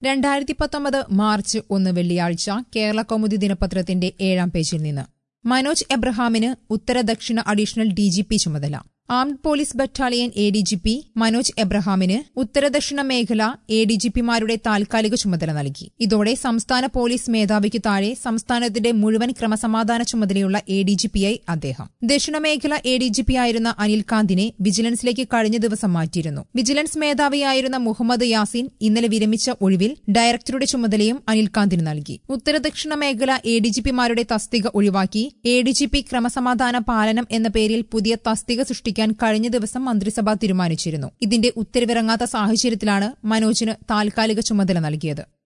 രണ്ടായിരത്തി പത്തൊമ്പത് മാർച്ച് ഒന്ന് വെള്ളിയാഴ്ച കേരള കൗമുദി ദിനപത്രത്തിന്റെ ഏഴാം പേജിൽ നിന്ന് മനോജ് എബ്രഹാമിന് ഉത്തര ദക്ഷിണ അഡീഷണൽ ഡിജിപി ചുമതല armed police battalion A D G P Manoj എബ്രഹാമിന് ഉത്തര ദക്ഷിണ മേഖല എ ഡി ജി പിമാരുടെ താൽക്കാലിക ചുമതല നൽകി ഇതോടെ സംസ്ഥാന പോലീസ് മേധാവിക്ക് താഴെ സംസ്ഥാനത്തിന്റെ മുഴുവൻ ക്രമസമാധാന ചുമതലയുള്ള എ ഡി ജി പിയായി അദ്ദേഹം ദക്ഷിണ മേഖല എ ഡി ജി പി ആയിരുന്ന അനിൽ കാന്തിനെ വിജിലൻസിലേക്ക് കഴിഞ്ഞ ദിവസം മാറ്റിയിരുന്നു വിജിലൻസ് മേധാവിയായിരുന്ന മുഹമ്മദ് യാസിൻ ഇന്നലെ വിരമിച്ച ഒഴിവിൽ ഡയറക്ടറുടെ ചുമതലയും അനിൽ കാന്തിന് നൽകി ഉത്തര ദക്ഷിണ മേഖല എ ഡി ജി പിമാരുടെ തസ്തിക ഒഴിവാക്കി എ ഡി ജി പി ക്രമസമാധാന പാലനം എന്ന പേരിൽ പുതിയ തസ്തിക സൃഷ്ടിക്കാൻ കഴിഞ്ഞ ദിവസം മന്ത്രിസഭ തീരുമാനിച്ചിരുന്നു ഇതിന്റെ ഉത്തരവിറങ്ങാത്ത സാഹചര്യത്തിലാണ് മനോജിന് താൽക്കാലിക ചുമതല നൽകിയത്